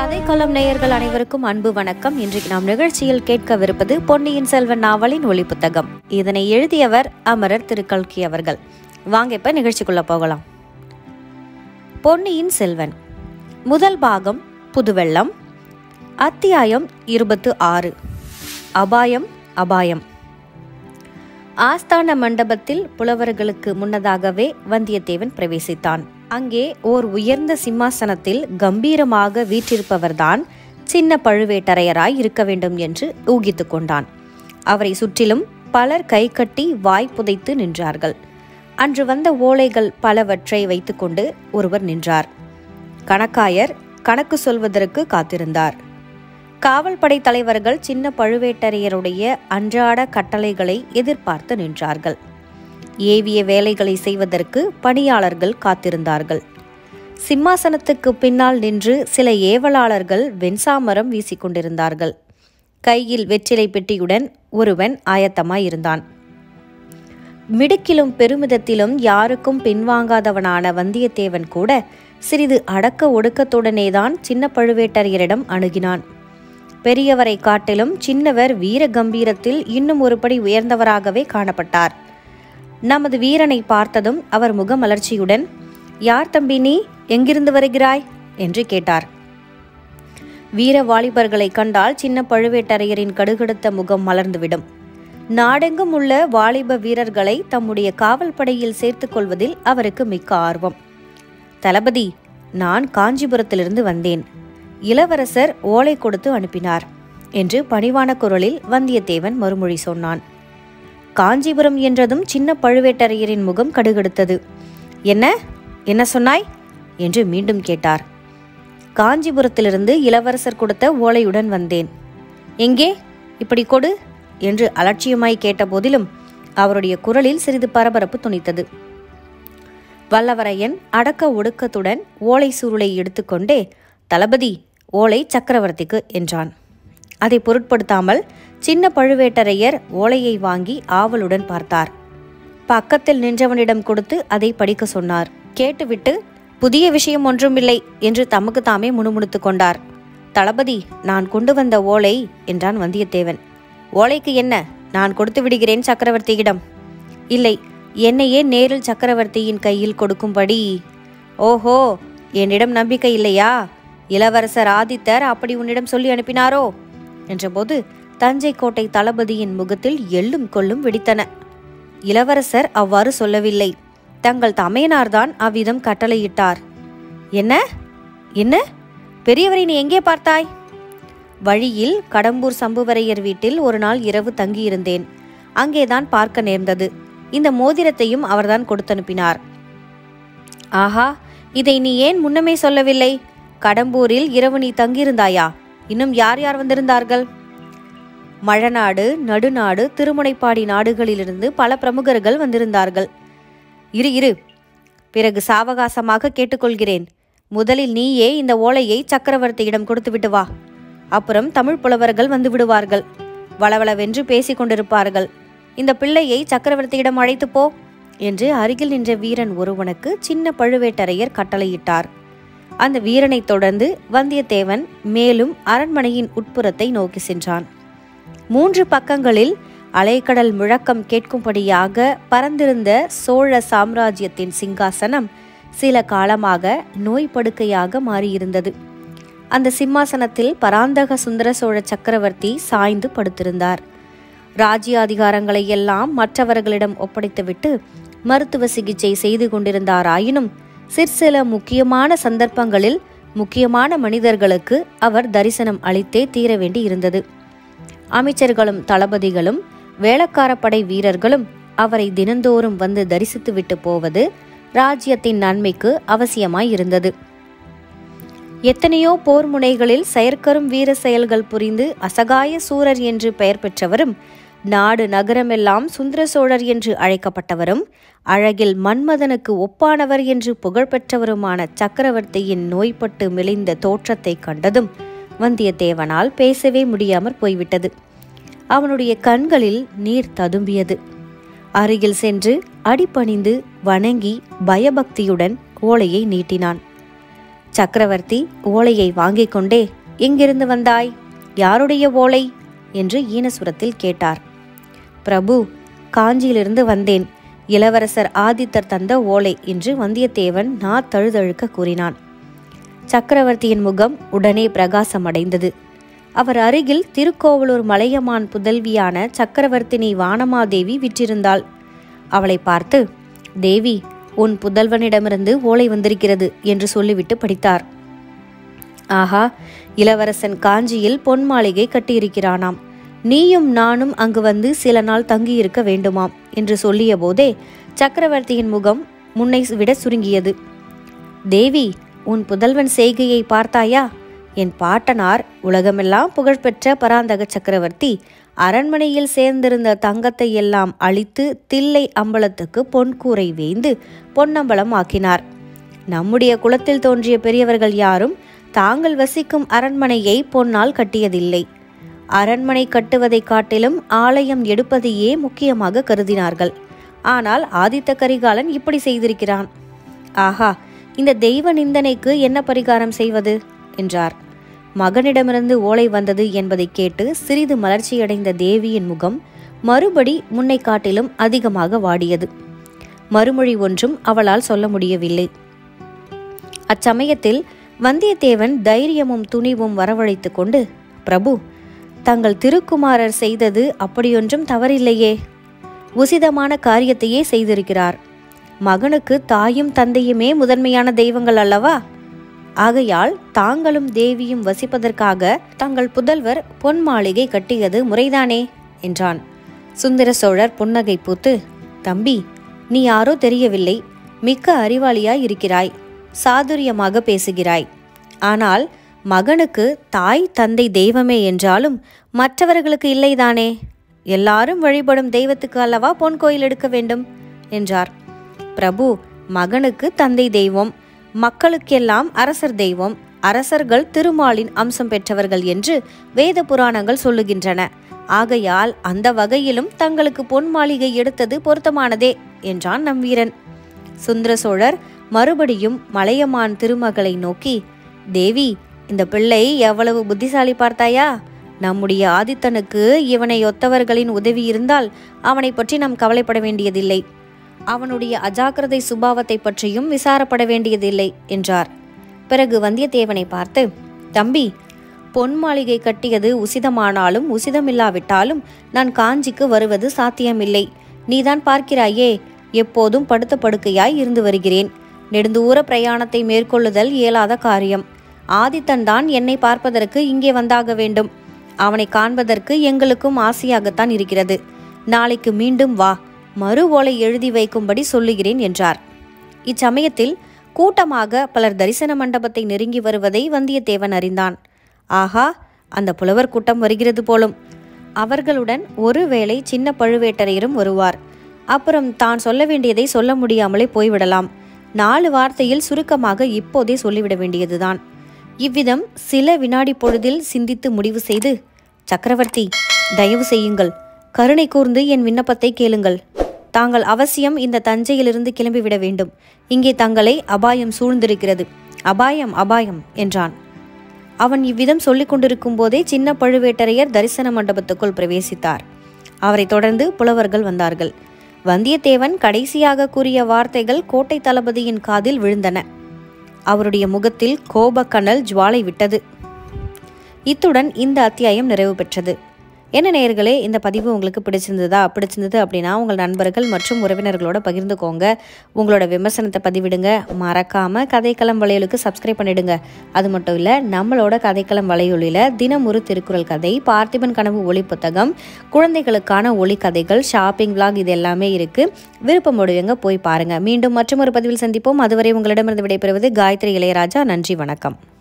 கதைக்களம் நேயர்கள் அனைவருக்கும் அன்பு வணக்கம் இன்றைக்கு நாம் நிகழ்ச்சியில் கேட்கவிருப்பது பொன்னியின் செல்வன் நாவலின் ஒளி புத்தகம் இதனை எழுதியவர் அமரர் திரு கல்கி அவர்கள் வாங்க இப்ப நிகழ்ச்சிக்குள்ள போகலாம் பொன்னியின் செல்வன் முதல் பாகம் புதுவெள்ளம் அத்தியாயம் இருபத்து ஆறு அபாயம் அபாயம் ஆஸ்தான மண்டபத்தில் புலவர்களுக்கு முன்னதாகவே வந்தியத்தேவன் பிரவேசித்தான் அங்கே ஓர் உயர்ந்த சிம்மாசனத்தில் கம்பீரமாக வீற்றிருப்பவர்தான் சின்ன பழுவேட்டரையராய் இருக்க வேண்டும் என்று ஊகித்துக் கொண்டான் அவரை சுற்றிலும் பலர் கை கட்டி வாய் புதைத்து நின்றார்கள் அன்று வந்த ஓலைகள் பலவற்றை வைத்துக்கொண்டு ஒருவர் நின்றார் கணக்காயர் கணக்கு சொல்வதற்கு காத்திருந்தார் காவல்படை தலைவர்கள் சின்ன பழுவேட்டரையருடைய அன்றாட கட்டளைகளை எதிர்பார்த்து நின்றார்கள் ஏவிய வேலைகளை செய்வதற்கு பணியாளர்கள் காத்திருந்தார்கள் சிம்மாசனத்துக்கு பின்னால் நின்று சில ஏவலாளர்கள் வெண்சாமரம் வீசிக்கொண்டிருந்தார்கள் கையில் வெற்றிலை பெட்டியுடன் ஒருவன் ஆயத்தமாயிருந்தான் மிடுக்கிலும் பெருமிதத்திலும் யாருக்கும் பின்வாங்காதவனான வந்தியத்தேவன் கூட சிறிது அடக்க ஒடுக்கத்துடனேதான் சின்ன பழுவேட்டரையரிடம் அணுகினான் பெரியவரை காட்டிலும் சின்னவர் வீர கம்பீரத்தில் இன்னும் ஒருபடி உயர்ந்தவராகவே காணப்பட்டார் நமது வீரனை பார்த்ததும் அவர் முகமலர்ச்சியுடன் யார் தம்பி நீ எங்கிருந்து வருகிறாய் என்று கேட்டார் வீர வாலிபர்களை கண்டால் சின்ன பழுவேட்டரையரின் கடுகடுத்த முகம் மலர்ந்துவிடும் நாடெங்கும் உள்ள வாலிப வீரர்களை தம்முடைய காவல் படையில் சேர்த்துக் கொள்வதில் அவருக்கு மிக்க ஆர்வம் தளபதி நான் காஞ்சிபுரத்திலிருந்து வந்தேன் இளவரசர் ஓலை கொடுத்து அனுப்பினார் என்று பணிவான குரலில் வந்தியத்தேவன் மறுமொழி சொன்னான் காஞ்சிபுரம் என்றதும் சின்ன பழுவேட்டரையரின் முகம் கடுகடுத்தது என்ன என்ன சொன்னாய் என்று மீண்டும் கேட்டார் காஞ்சிபுரத்திலிருந்து இளவரசர் கொடுத்த ஓலையுடன் வந்தேன் எங்கே இப்படி கொடு என்று அலட்சியமாய் கேட்டபோதிலும் அவருடைய குரலில் சிறிது பரபரப்பு துணித்தது வல்லவரையன் அடக்க ஒடுக்கத்துடன் ஓலை சுருளை எடுத்துக்கொண்டே தளபதி ஓலை சக்கரவர்த்திக்கு என்றான் அதை பொருட்படுத்தாமல் சின்ன பழுவேட்டரையர் ஓலையை வாங்கி ஆவலுடன் பார்த்தார் பக்கத்தில் நின்றவனிடம் கொடுத்து அதை படிக்க சொன்னார் கேட்டுவிட்டு புதிய விஷயம் ஒன்றுமில்லை என்று தமக்கு தாமே முணுமுணுத்துக் கொண்டார் தளபதி நான் கொண்டு வந்த ஓலை என்றான் வந்தியத்தேவன் ஓலைக்கு என்ன நான் கொடுத்து விடுகிறேன் சக்கரவர்த்தியிடம் இல்லை என்னையே நேரில் சக்கரவர்த்தியின் கையில் கொடுக்கும்படி ஓஹோ என்னிடம் நம்பிக்கை இல்லையா இளவரசர் ஆதித்தர் அப்படி உன்னிடம் சொல்லி அனுப்பினாரோ என்றபோது தஞ்சை கோட்டை தளபதியின் முகத்தில் எள்ளும் கொள்ளும் வெடித்தன இளவரசர் அவ்வாறு சொல்லவில்லை தங்கள் தமையனார்தான் அவ்விதம் கட்டளையிட்டார் என்ன என்ன பெரியவரை நீ எங்கே பார்த்தாய் வழியில் கடம்பூர் சம்புவரையர் வீட்டில் ஒரு நாள் இரவு தங்கியிருந்தேன் அங்கேதான் பார்க்க நேர்ந்தது இந்த மோதிரத்தையும் அவர்தான் கொடுத்தனுப்பினார் ஆஹா இதை நீ ஏன் முன்னமே சொல்லவில்லை கடம்பூரில் இரவு நீ தங்கியிருந்தாயா இன்னும் யார் யார் வந்திருந்தார்கள் மழநாடு நடுநாடு திருமுனைப்பாடி நாடுகளிலிருந்து பல பிரமுகர்கள் வந்திருந்தார்கள் இரு இரு பிறகு சாவகாசமாக கேட்டுக்கொள்கிறேன் முதலில் நீயே இந்த ஓலையை சக்கரவர்த்தியிடம் கொடுத்துவிட்டு வா அப்புறம் தமிழ் புலவர்கள் வந்து விடுவார்கள் வளவளவென்று பேசிக் கொண்டிருப்பார்கள் இந்த பிள்ளையை சக்கரவர்த்தியிடம் அழைத்து போ என்று அருகில் நின்ற வீரன் ஒருவனுக்கு சின்ன பழுவேட்டரையர் கட்டளையிட்டார் அந்த வீரனைத் தொடர்ந்து வந்தியத்தேவன் மேலும் அரண்மனையின் உட்புறத்தை நோக்கி சென்றான் மூன்று பக்கங்களில் அலைக்கடல் முழக்கம் கேட்கும்படியாக பறந்திருந்த சோழ சாம்ராஜ்யத்தின் சிங்காசனம் சில காலமாக நோய் படுக்கையாக மாறியிருந்தது அந்த சிம்மாசனத்தில் பராந்தக சுந்தர சோழ சக்கரவர்த்தி சாய்ந்து படுத்திருந்தார் ராஜ்யாதிகாரங்களை எல்லாம் மற்றவர்களிடம் ஒப்படைத்துவிட்டு மருத்துவ சிகிச்சை செய்து கொண்டிருந்தாராயினும் சிற்சில முக்கியமான சந்தர்ப்பங்களில் முக்கியமான மனிதர்களுக்கு அவர் தரிசனம் அளித்தே தீர வேண்டி இருந்தது அமைச்சர்களும் தளபதிகளும் வேளக்காரப்படை வீரர்களும் அவரை தினந்தோறும் வந்து தரிசித்துவிட்டு போவது ராஜ்யத்தின் நன்மைக்கு அவசியமாய் இருந்தது எத்தனையோ போர் முனைகளில் செயற்கரும் வீர செயல்கள் புரிந்து அசகாய சூரர் என்று பெயர் பெற்றவரும் நாடு நகரமெல்லாம் சுந்தர சோழர் என்று அழைக்கப்பட்டவரும் அழகில் மன்மதனுக்கு ஒப்பானவர் என்று புகழ்பெற்றவருமான சக்கரவர்த்தியின் நோய்பட்டு மெலிந்த தோற்றத்தை கண்டதும் வந்தியத்தேவனால் பேசவே முடியாமற் போய்விட்டது அவனுடைய கண்களில் நீர் ததும்பியது அருகில் சென்று அடிபணிந்து வணங்கி பயபக்தியுடன் ஓலையை நீட்டினான் சக்கரவர்த்தி ஓலையை வாங்கிக் கொண்டே எங்கிருந்து வந்தாய் யாருடைய ஓலை என்று ஈனசுரத்தில் கேட்டார் பிரபு காஞ்சியிலிருந்து வந்தேன் இளவரசர் ஆதித்தர் தந்த ஓலை என்று வந்தியத்தேவன் நா தழுதழுக்க கூறினான் சக்கரவர்த்தியின் முகம் உடனே பிரகாசமடைந்தது அவர் அருகில் திருக்கோவலூர் மலையமான் புதல்வியான சக்கரவர்த்தினி வானமாதேவி விற்றிருந்தாள் அவளை பார்த்து தேவி உன் புதல்வனிடமிருந்து ஓலை வந்திருக்கிறது என்று சொல்லிவிட்டு படித்தார் ஆஹா இளவரசன் காஞ்சியில் பொன் மாளிகை கட்டியிருக்கிறானாம் நீயும் நானும் அங்கு வந்து சில நாள் தங்கியிருக்க வேண்டுமாம் என்று சொல்லிய போதே சக்கரவர்த்தியின் முகம் முன்னை விட சுருங்கியது தேவி உன் புதல்வன் செய்கையை பார்த்தாயா என் பாட்டனார் உலகமெல்லாம் புகழ்பெற்ற பராந்தக சக்கரவர்த்தி அரண்மனையில் சேர்ந்திருந்த தங்கத்தை எல்லாம் அழித்து தில்லை அம்பலத்துக்கு பொன்கூரை வேய்ந்து பொன்னம்பலம் ஆக்கினார் நம்முடைய குலத்தில் தோன்றிய பெரியவர்கள் யாரும் தாங்கள் வசிக்கும் அரண்மனையை பொன்னால் கட்டியதில்லை அரண்மனை கட்டுவதைக் காட்டிலும் ஆலயம் எடுப்பதையே முக்கியமாக கருதினார்கள் ஆனால் ஆதித்த கரிகாலன் இப்படி செய்திருக்கிறான் ஆஹா இந்த தெய்வ நிந்தனைக்கு என்ன பரிகாரம் செய்வது என்றார் மகனிடமிருந்து ஓலை வந்தது என்பதை கேட்டு சிறிது மலர்ச்சியடைந்த தேவியின் முகம் மறுபடி முன்னை காட்டிலும் அதிகமாக வாடியது மறுமொழி ஒன்றும் அவளால் சொல்ல முடியவில்லை அச்சமயத்தில் வந்தியத்தேவன் தைரியமும் துணிவும் வரவழைத்துக் கொண்டு பிரபு தங்கள் திருக்குமாரர் செய்தது அப்படியொன்றும் தவறில்லையே உசிதமான காரியத்தையே செய்திருக்கிறார் மகனுக்கு தாயும் தந்தையுமே முதன்மையான தெய்வங்கள் அல்லவா ஆகையால் தாங்களும் தேவியும் வசிப்பதற்காக தங்கள் புதல்வர் பொன் மாளிகை கட்டியது முறைதானே என்றான் சுந்தர சோழர் புன்னகை பூத்து தம்பி நீ யாரோ தெரியவில்லை மிக்க அறிவாளியாய் இருக்கிறாய் சாதுரியமாக பேசுகிறாய் ஆனால் மகனுக்கு தாய் தந்தை தெய்வமே என்றாலும் மற்றவர்களுக்கு இல்லைதானே எல்லாரும் வழிபடும் தெய்வத்துக்கு அல்லவா பொன் கோயில் எடுக்க வேண்டும் என்றார் பிரபு மகனுக்கு தந்தை தெய்வம் மக்களுக்கெல்லாம் அரசர் தெய்வம் அரசர்கள் திருமாலின் அம்சம் பெற்றவர்கள் என்று வேத புராணங்கள் சொல்லுகின்றன ஆகையால் அந்த வகையிலும் தங்களுக்கு பொன் மாளிகை எடுத்தது பொருத்தமானதே என்றான் நம் வீரன் சுந்தர சோழர் மறுபடியும் மலையமான் திருமகளை நோக்கி தேவி இந்த பிள்ளை எவ்வளவு புத்திசாலி பார்த்தாயா நம்முடைய ஆதித்தனுக்கு இவனை ஒத்தவர்களின் உதவி இருந்தால் அவனை பற்றி நாம் கவலைப்பட வேண்டியதில்லை அவனுடைய அஜாக்கிரதை சுபாவத்தை பற்றியும் விசாரப்பட வேண்டியதில்லை என்றார் பிறகு வந்தியத்தேவனை பார்த்து தம்பி பொன் மாளிகை கட்டியது உசிதமானாலும் உசிதமில்லாவிட்டாலும் நான் காஞ்சிக்கு வருவது சாத்தியமில்லை நீதான் பார்க்கிறாயே எப்போதும் படுத்த படுக்கையாய் இருந்து வருகிறேன் நெடுந்தூர பிரயாணத்தை மேற்கொள்ளுதல் இயலாத காரியம் ஆதித்தன் தான் என்னை பார்ப்பதற்கு இங்கே வந்தாக வேண்டும் அவனை காண்பதற்கு எங்களுக்கும் ஆசையாகத்தான் இருக்கிறது நாளைக்கு மீண்டும் வா மறு ஓலை எழுதி வைக்கும்படி சொல்லுகிறேன் என்றார் இச்சமயத்தில் கூட்டமாக பலர் தரிசன மண்டபத்தை நெருங்கி வருவதை வந்தியத்தேவன் அறிந்தான் ஆஹா அந்த புலவர் கூட்டம் வருகிறது போலும் அவர்களுடன் ஒருவேளை சின்ன பழுவேட்டரையரும் வருவார் அப்புறம் தான் சொல்ல வேண்டியதை சொல்ல முடியாமலே போய்விடலாம் நாலு வார்த்தையில் சுருக்கமாக இப்போதே சொல்லிவிட வேண்டியதுதான் இவ்விதம் சில வினாடி பொழுதில் சிந்தித்து முடிவு செய்து சக்கரவர்த்தி தயவு செய்யுங்கள் கருணை கூர்ந்து என் விண்ணப்பத்தை கேளுங்கள் தாங்கள் அவசியம் இந்த தஞ்சையிலிருந்து கிளம்பிவிட வேண்டும் இங்கே தங்களை அபாயம் சூழ்ந்திருக்கிறது அபாயம் அபாயம் என்றான் அவன் இவ்விதம் சொல்லிக் கொண்டிருக்கும் போதே சின்ன பழுவேட்டரையர் தரிசன மண்டபத்துக்குள் பிரவேசித்தார் அவரைத் தொடர்ந்து புலவர்கள் வந்தார்கள் வந்தியத்தேவன் கடைசியாக கூறிய வார்த்தைகள் கோட்டை தளபதியின் காதில் விழுந்தன அவருடைய முகத்தில் கோபக்கனல் ஜுவாலை விட்டது இத்துடன் இந்த அத்தியாயம் நிறைவு பெற்றது என்ன நேயர்களே இந்த பதிவு உங்களுக்கு பிடிச்சிருந்ததா பிடிச்சிருந்தது அப்படின்னா உங்கள் நண்பர்கள் மற்றும் உறவினர்களோட பகிர்ந்துக்கோங்க உங்களோட விமர்சனத்தை பதிவிடுங்க மறக்காம கதைக்களம் வலையொலிக்கு சப்ஸ்கிரைப் பண்ணிடுங்க அது மட்டும் இல்லை நம்மளோட கதைக்களம் வலையொலியில் தினம் ஒரு திருக்குறள் கதை பார்த்திபன் கனவு ஒளி புத்தகம் குழந்தைகளுக்கான ஒளி கதைகள் ஷாப்பிங் vlog இது எல்லாமே இருக்கு விருப்பம் உடையவங்க போய் பாருங்க மீண்டும் மற்றும் ஒரு பதிவில் சந்திப்போம் அதுவரை உங்களிடமிருந்து விடைபெறுவது காயத்ரி இளையராஜா நன்றி வணக்கம்